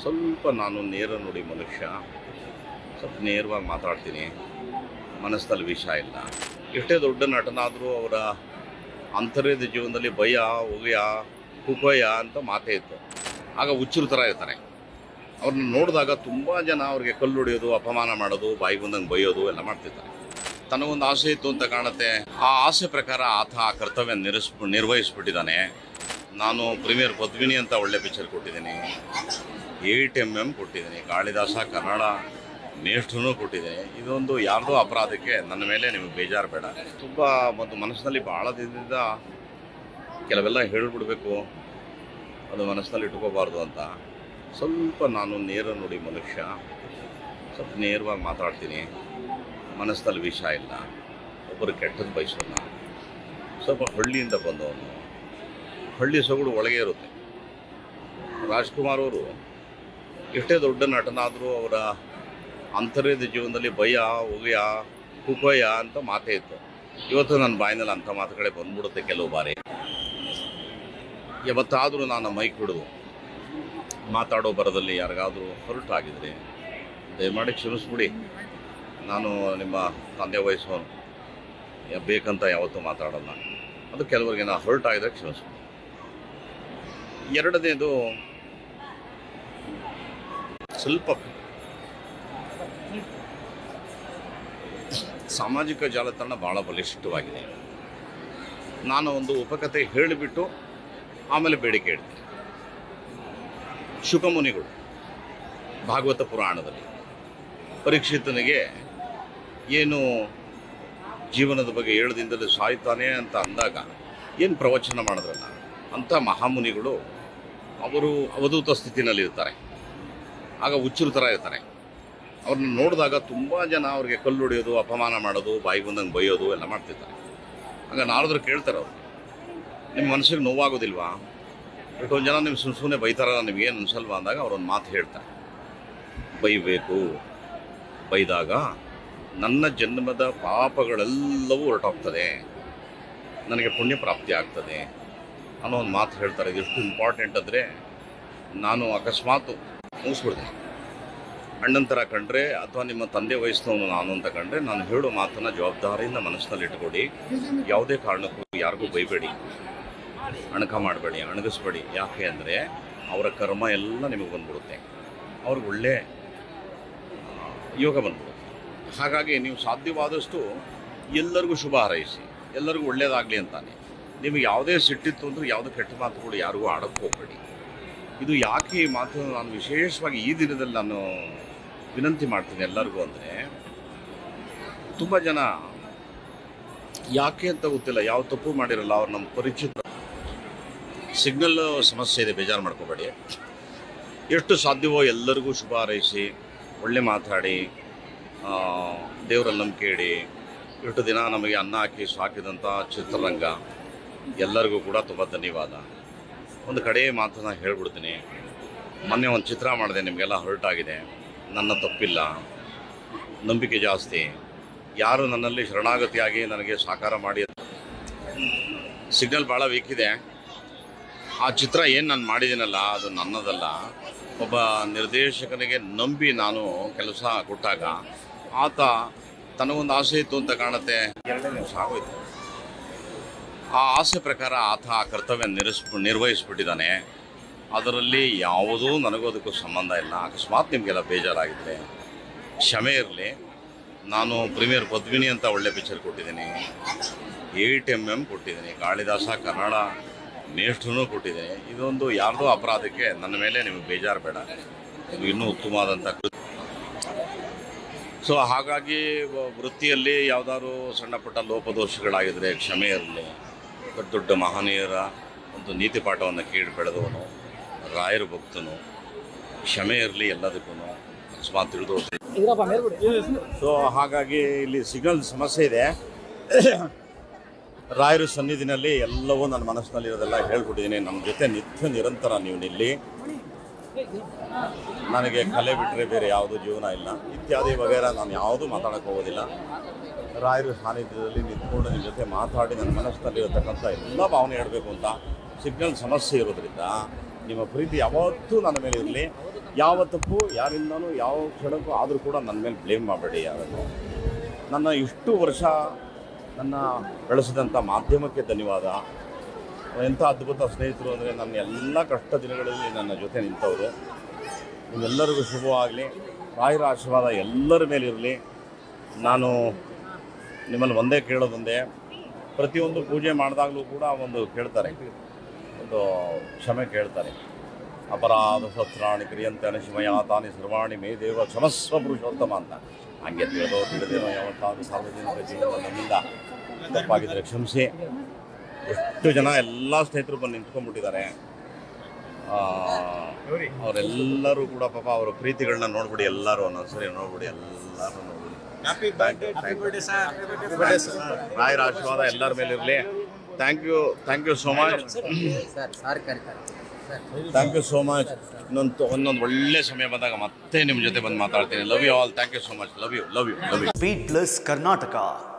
ಸ್ವಲ್ಪ ನಾನು ನೇರ ನುಡಿ ಮನುಷ್ಯ ಸ್ವಲ್ಪ ನೇರವಾಗಿ ಮಾತಾಡ್ತೀನಿ ಮನಸ್ಸಲ್ಲಿ ವಿಷ ಇಲ್ಲ ಎಷ್ಟೇ ದೊಡ್ಡ ನಟನಾದರೂ ಅವರ ಅಂತರ್ಯದ ಜೀವನದಲ್ಲಿ ಭಯ ಉಗಯ ಕುಪಯ ಅಂತ ಮಾತೇ ಇತ್ತು ಆಗ ಹುಚ್ಚರು ಥರ ಇರ್ತಾರೆ ಅವ್ರನ್ನ ನೋಡಿದಾಗ ತುಂಬ ಜನ ಅವ್ರಿಗೆ ಕಲ್ಲು ಹೊಡೆಯೋದು ಅಪಮಾನ ಮಾಡೋದು ಬಾಯಿಗೆ ಬಂದಂಗೆ ಬೈಯೋದು ಎಲ್ಲ ಮಾಡ್ತಿರ್ತಾರೆ ತನಗೊಂದು ಆಸೆ ಇತ್ತು ಅಂತ ಕಾಣುತ್ತೆ ಆ ಆಸೆ ಪ್ರಕಾರ ಆತ ಆ ಕರ್ತವ್ಯ ನಿರ್ಸ್ ನಿರ್ವಹಿಸ್ಬಿಟ್ಟಿದ್ದಾನೆ ನಾನು ಪ್ರೀಮಿಯರ್ ಪದ್ಮಿನಿ ಅಂತ ಒಳ್ಳೆ ಪಿಕ್ಚರ್ ಕೊಟ್ಟಿದ್ದೀನಿ ಏಟ್ ಎಮ್ ಎಮ್ ಕೊಟ್ಟಿದ್ದೀನಿ ಕಾಳಿದಾಸ ಕನ್ನಡ ನೇಷ್ಠನೂ ಕೊಟ್ಟಿದ್ದೀನಿ ಇದೊಂದು ಯಾರ್ದೋ ಅಪರಾಧಕ್ಕೆ ನನ್ನ ಮೇಲೆ ನಿಮಗೆ ಬೇಜಾರು ಬೇಡ ತುಂಬ ಒಂದು ಮನಸ್ಸಿನಲ್ಲಿ ಭಾಳ ದಿನದಿಂದ ಕೆಲವೆಲ್ಲ ಹೇಳ್ಬಿಡ್ಬೇಕು ಅದು ಮನಸ್ಸಿನಲ್ಲಿ ಇಟ್ಕೋಬಾರ್ದು ಅಂತ ಸ್ವಲ್ಪ ನಾನು ನೇರ ನುಡಿ ಮನುಷ್ಯ ಸ್ವಲ್ಪ ನೇರವಾಗಿ ಮಾತಾಡ್ತೀನಿ ಮನಸ್ಸಿನಲ್ಲಿ ವಿಷ ಇಲ್ಲ ಒಬ್ಬರು ಕೆಟ್ಟದ್ದು ಬಯಸೋಲ್ಲ ಸ್ವಲ್ಪ ಹಳ್ಳಿಯಿಂದ ಬಂದವನು ಹಳ್ಳಿ ಸೊಗಡು ಒಳಗೆ ಇರುತ್ತೆ ರಾಜ್ಕುಮಾರ್ ಅವರು ಎಷ್ಟೇ ದೊಡ್ಡ ನಟನಾದರೂ ಅವರ ಅಂತರ್ಯದ ಜೀವನದಲ್ಲಿ ಭಯ ಉಗಯ ಕುಪಯ ಅಂತ ಮಾತೇ ಇತ್ತು ಇವತ್ತು ನನ್ನ ಬಾಯಿನಲ್ಲಿ ಅಂಥ ಮಾತುಗಳೇ ಬಂದ್ಬಿಡುತ್ತೆ ಕೆಲವು ಬಾರಿ ಯಾವತ್ತಾದರೂ ನಾನು ಮೈಕ್ ಹಿಡಿದು ಮಾತಾಡೋ ಬರದಲ್ಲಿ ಯಾರಿಗಾದರೂ ಹೊರಟು ಆಗಿದ್ರೆ ದಯಮಾಡಿ ಕ್ಷಮಿಸ್ಬಿಡಿ ನಾನು ನಿಮ್ಮ ತಂದೆ ವಯಸ್ಸವನು ಯಾ- ಬೇಕಂತ ಯಾವತ್ತೂ ಮಾತಾಡಲ್ಲ ಅದು ಕೆಲವರಿಗೆ ನಾನು ಹೊರಟು ಆಗಿದ್ರೆ ಕ್ಷಮಿಸ್ಬಿಡಿ ಎರಡನೇದು ಸ್ವಲ್ಪ ಸಾಮಾಜಿಕ ಜಾಲತಾಣ ಭಾಳ ಬಲಿಷ್ಠವಾಗಿದೆ ನಾನು ಒಂದು ಉಪಕಥೆ ಹೇಳಿಬಿಟ್ಟು ಆಮೇಲೆ ಬೇಡಿಕೆ ಇಡ್ತೀನಿ ಶುಕಮುನಿಗಳು ಭಾಗವತ ಪುರಾಣದಲ್ಲಿ ಪರೀಕ್ಷಿತನಿಗೆ ಏನು ಜೀವನದ ಬಗ್ಗೆ ಏಳದಿಂದಲೇ ಸಾಯ್ತಾನೆ ಅಂತ ಅಂದಾಗ ಏನು ಪ್ರವಚನ ಮಾಡಿದ್ರಲ್ಲ ಅಂಥ ಮಹಾಮುನಿಗಳು ಅವರು ಅವಧೂತ ಸ್ಥಿತಿನಲ್ಲಿ ಇರ್ತಾರೆ ಆಗ ಹುಚ್ಚರು ಥರ ಇರ್ತಾರೆ ಅವ್ರನ್ನ ನೋಡಿದಾಗ ತುಂಬ ಜನ ಅವ್ರಿಗೆ ಕಲ್ಲು ಹೊಡೆಯೋದು ಅಪಮಾನ ಮಾಡೋದು ಬಾಯಿಗೆ ಬಂದಂಗೆ ಬೈಯೋದು ಎಲ್ಲ ಮಾಡ್ತಿರ್ತಾರೆ ಆಗ ನಾರದ್ರು ಕೇಳ್ತಾರೆ ಅವರು ನಿಮ್ಮ ಮನಸ್ಸಿಗೆ ನೋವಾಗೋದಿಲ್ವಾ ಎಷ್ಟೊಂದು ಜನ ನಿಮ್ಮ ಸುಮ್ಮನೆ ಸುಮ್ಮನೆ ಬೈತಾರಲ್ಲ ನಿಮ್ಗೇನು ಅನ್ಸಲ್ವಾ ಅಂದಾಗ ಅವ್ರೊಂದು ಮಾತು ಹೇಳ್ತಾರೆ ಬೈಬೇಕು ಬೈದಾಗ ನನ್ನ ಜನ್ಮದ ಪಾಪಗಳೆಲ್ಲವೂ ಹೊರಟೋಗ್ತದೆ ನನಗೆ ಪುಣ್ಯ ಪ್ರಾಪ್ತಿ ಆಗ್ತದೆ ಅನ್ನೋ ಒಂದು ಮಾತು ಹೇಳ್ತಾರೆ ಇದು ಎಷ್ಟು ಇಂಪಾರ್ಟೆಂಟ್ ಅಂದರೆ ನಾನು ಅಕಸ್ಮಾತ್ ಮುಗಿಸ್ಬಿಡ್ತೀನಿ ಅಣ್ಣನ ಥರ ಕಂಡ್ರೆ ಅಥವಾ ನಿಮ್ಮ ತಂದೆ ವಯಸ್ಸಿನವನು ನಾನು ಅಂತ ಕಂಡ್ರೆ ನಾನು ಹೇಳೋ ಮಾತನ್ನು ಜವಾಬ್ದಾರಿಯಿಂದ ಮನಸ್ಸಿನಲ್ಲಿ ಇಟ್ಕೊಡಿ ಯಾವುದೇ ಕಾರಣಕ್ಕೂ ಯಾರಿಗೂ ಬೈಬೇಡಿ ಅಣಕ ಮಾಡಬೇಡಿ ಅಣಗಿಸ್ಬೇಡಿ ಯಾಕೆ ಅಂದರೆ ಅವರ ಕರ್ಮ ಎಲ್ಲ ನಿಮಗೆ ಬಂದ್ಬಿಡುತ್ತೆ ಅವ್ರಿಗೆ ಒಳ್ಳೆ ಆ, ಯೋಗ ಬಂದ್ಬಿಡುತ್ತೆ ಹಾಗಾಗಿ ನೀವು ಸಾಧ್ಯವಾದಷ್ಟು ಎಲ್ಲರಿಗೂ ಶುಭ ಹಾರೈಸಿ ಎಲ್ಲರಿಗೂ ಒಳ್ಳೇದಾಗಲಿ ಅಂತಾನೆ ನಿಮಗೆ ಯಾವುದೇ ಸಿಟ್ಟಿತ್ತು ಅಂದರೆ ಯಾವುದೇ ಕೆಟ್ಟ ಮಾತುಗಳು ಯಾರಿಗೂ ಆಡೋಕ್ಕೆ ಹೋಗಬೇಡಿ ಇದು ಯಾಕೆ ಈ ಮಾತು ನಾನು ವಿಶೇಷವಾಗಿ ಈ ದಿನದಲ್ಲಿ ನಾನು ವಿನಂತಿ ಮಾಡ್ತೀನಿ ಎಲ್ಲರಿಗೂ ಅಂದರೆ ತುಂಬ ಜನ ಯಾಕೆ ಅಂತ ಗೊತ್ತಿಲ್ಲ ಯಾವ ತಪ್ಪು ಮಾಡಿರಲ್ಲ ಅವ್ರು ನಮ್ಮ ಪರಿಚಿತ ಸಿಗ್ನಲ್ ಸಮಸ್ಯೆ ಇದೆ ಬೇಜಾರು ಮಾಡ್ಕೋಬೇಡಿ ಎಷ್ಟು ಸಾಧ್ಯವೋ ಎಲ್ಲರಿಗೂ ಶುಭ ಹಾರೈಸಿ ಒಳ್ಳೆ ಮಾತಾಡಿ ಆ, ದೇವರಲ್ಲಿ ನಂಬಿಕೆ ಇಡಿ ಎಷ್ಟು ದಿನ ನಮಗೆ ಅನ್ನ ಹಾಕಿ ಸಾಕಿದಂಥ ಚಿತ್ರರಂಗ ಎಲ್ಲರಿಗೂ ಕೂಡ ತುಂಬ ಧನ್ಯವಾದ ಒಂದು ಕಡೆ ಮಾತನ್ನ ಹೇಳ್ಬಿಡ್ತೀನಿ ಮೊನ್ನೆ ಒಂದು ಚಿತ್ರ ಮಾಡಿದೆ ನಿಮಗೆಲ್ಲ ಹರ್ಟ್ ಆಗಿದೆ ನನ್ನ ತಪ್ಪಿಲ್ಲ ನಂಬಿಕೆ ಜಾಸ್ತಿ ಯಾರು ನನ್ನಲ್ಲಿ ಶರಣಾಗತಿಯಾಗಿ ನನಗೆ ಸಾಕಾರ ಮಾಡಿ ಸಿಗ್ನಲ್ ಭಾಳ ವೀಕ್ ಇದೆ ಆ ಚಿತ್ರ ಏನು ನಾನು ಮಾಡಿದ್ದೀನಲ್ಲ ಅದು ನನ್ನದಲ್ಲ ಒಬ್ಬ ನಿರ್ದೇಶಕನಿಗೆ ನಂಬಿ ನಾನು ಕೆಲಸ ಕೊಟ್ಟಾಗ ಆತ ತನಗೊಂದು ಆಸೆ ಇತ್ತು ಅಂತ ಕಾಣುತ್ತೆ ಎರಡನೇ ನಿಮಿಷ ಆಗೋಯ್ತು ಆ ಆಸೆ ಪ್ರಕಾರ ಆತ ಆ ಕರ್ತವ್ಯ ನಿರ್ಸ್ ನಿರ್ವಹಿಸ್ಬಿಟ್ಟಿದ್ದಾನೆ ಅದರಲ್ಲಿ ಯಾವುದೂ ನನಗೂ ಅದಕ್ಕೂ ಸಂಬಂಧ ಇಲ್ಲ ಅಕಸ್ಮಾತ್ ನಿಮಗೆಲ್ಲ ಬೇಜಾರಾಗಿದ್ದರೆ ಕ್ಷಮೆ ಇರಲಿ ನಾನು ಪ್ರೀಮಿಯರ್ ಪದ್ಮಿನಿ ಅಂತ ಒಳ್ಳೆ ಪಿಕ್ಚರ್ ಕೊಟ್ಟಿದ್ದೀನಿ ಏಟ್ ಎಮ್ ಎಮ್ ಕೊಟ್ಟಿದ್ದೀನಿ ಕಾಳಿದಾಸ ಕನ್ನಡ ನೇಷ್ಠನೂ ಕೊಟ್ಟಿದ್ದೀನಿ ಇದೊಂದು ಯಾರ್ದೋ ಅಪರಾಧಕ್ಕೆ ನನ್ನ ಮೇಲೆ ನಿಮಗೆ ಬೇಜಾರು ಬೇಡ ಇದು ಇನ್ನೂ ಉತ್ತಮವಾದಂಥ ಕೃತಿ ಸೊ ಹಾಗಾಗಿ ವ- ವೃತ್ತಿಯಲ್ಲಿ ಯಾವುದಾದ್ರು ಸಣ್ಣ ಪುಟ್ಟ ಲೋಪದೋಷಗಳಾಗಿದ್ದರೆ ಕ್ಷಮೆ ಇರಲಿ ದೊಡ್ಡ ದೊಡ್ಡ ಮಹನೀಯರ ಒಂದು ನೀತಿ ಪಾಠವನ್ನು ಕೇಳಿ ಬೆಳೆದವನು ರಾಯರ ಭಕ್ತನು ಕ್ಷಮೆ ಇರಲಿ ಎಲ್ಲದಕ್ಕೂ ಅಕಸ್ಮಾತ್ ತಿಳಿದು ಇದ್ರಪ್ಪ ಮೇಲ್ಬಿಡಿ ಸೊ ಹಾಗಾಗಿ ಇಲ್ಲಿ ಸಿಗ್ನಲ್ ಸಮಸ್ಯೆ ಇದೆ ರಾಯರ ಸನ್ನಿಧಿನಲ್ಲಿ ಎಲ್ಲವೂ ನನ್ನ ಮನಸ್ಸಿನಲ್ಲಿ ಇರೋದೆಲ್ಲ ಹೇಳ್ಬಿಟ್ಟಿದ್ದೀನಿ ನಮ್ಮ ಜೊತೆ ನಿತ್ಯ ನಿರಂತರ ನೀವು ನಿಲ್ಲಿ ನನಗೆ ಕಲೆ ಬಿಟ್ಟರೆ ಬೇರೆ ಯಾವುದೂ ಜೀವನ ಇಲ್ಲ ಇತ್ಯಾದಿ ವಗೇರ ನಾನು ಯಾವುದೂ ಮಾತಾಡೋಕ್ಕೆ ಹೋಗೋದಿಲ್ಲ ರಾಯರ ಸಾನ್ನಿಧ್ಯದಲ್ಲಿ ನಿಂತ್ಕೊಂಡು ನಿಮ್ಮ ಜೊತೆ ಮಾತಾಡಿ ನನ್ನ ಮನಸ್ಸಿನಲ್ಲಿ ಇರತಕ್ಕಂಥ ಎಲ್ಲ ಭಾವನೆ ಹೇಳಬೇಕು ಅಂತ ಸಿಗ್ನಲ್ ಸಮಸ್ಯೆ ಇರೋದ್ರಿಂದ ನಿಮ್ಮ ಪ್ರೀತಿ ಯಾವತ್ತೂ ನನ್ನ ಮೇಲೆ ಇರಲಿ ಯಾವ ತಪ್ಪು ಯಾರಿಂದನೂ ಯಾವ ಕ್ಷಣಕ್ಕೂ ಆದರೂ ಕೂಡ ನನ್ನ ಮೇಲೆ ಬ್ಲೇಮ್ ಮಾಡಬೇಡಿ ಯಾರನ್ನು ನನ್ನ ಇಷ್ಟು ವರ್ಷ ನನ್ನ ಬೆಳೆಸಿದಂಥ ಮಾಧ್ಯಮಕ್ಕೆ ಧನ್ಯವಾದ ಎಂಥ ಅದ್ಭುತ ಸ್ನೇಹಿತರು ಅಂದರೆ ನನ್ನ ಎಲ್ಲ ಕಷ್ಟ ದಿನಗಳಲ್ಲಿ ನನ್ನ ಜೊತೆ ನಿಂತವರು ನಿಮ್ಮೆಲ್ಲರಿಗೂ ಶುಭವಾಗಲಿ ರಾಯರ ಆಶೀರ್ವಾದ ಎಲ್ಲರ ಮೇಲಿರಲಿ ನಾನು ನಿಮ್ಮಲ್ಲಿ ಒಂದೇ ಕೇಳೋದೊಂದೇ ಪ್ರತಿಯೊಂದು ಪೂಜೆ ಮಾಡಿದಾಗಲೂ ಕೂಡ ಒಂದು ಕೇಳ್ತಾರೆ ಒಂದು ಕ್ಷಮೆ ಕೇಳ್ತಾರೆ ಅಪರಾಧ ಸತ್ರಾಣಿ ಕ್ರಿಯಂತೆ ಅನಶಿಮಯ ತಾನಿ ಸರ್ವಾಣಿ ಮೇ ದೇವ ಕ್ಷಮಸ್ವ ಪುರುಷೋತ್ತಮ ಅಂತ ಹಂಗೆ ತಿಳಿದೋ ತಿಳಿದೇನೋ ಯಾವತ್ತಾದ್ರೂ ಸಾರ್ವಜನಿಕ ಜೀವನ ನಮ್ಮಿಂದ ತಪ್ಪಾಗಿದ್ದರೆ ಕ್ಷಮಿಸಿ ಎಷ್ಟು ಜನ ಎಲ್ಲ ಸ್ನೇಹಿತರು ಬಂದು ನಿಂತ್ಕೊಂಡ್ಬಿಟ್ಟಿದ್ದಾರೆ ಆ, ಅವರೆಲ್ಲರೂ ಕೂಡ ಪಾಪ ಅವರ ಪ್ರೀತಿಗಳನ್ನ ನೋಡ್ಬಿಡಿ ಎಲ್ಲರೂ ಒಂದೊಂದ್ಸರಿ ನೋಡ್ಬಿಡಿ ಎಲ್ಲರೂ ನೋಡ್ಬಿಡಿ happy birthday happy birthday sir ರಾಯರ ಆಶೀರ್ವಾದ ಎಲ್ಲರ ಮೇಲೆ ಇರಲಿ thank you thank you so much sir sir ಕರೀತಾರೆ sir thank you so much ಇನ್ನೊಂದು ಒಂದೊಂದು ಒಳ್ಳೆ ಸಮಯ ಬಂದಾಗ ಮತ್ತೆ ನಿಮ್ಮ ಜೊತೆ ಬಂದು ಮಾತಾಡ್ತೀನಿ love you all thank you so much love you love you love you Beat Plus Karnataka.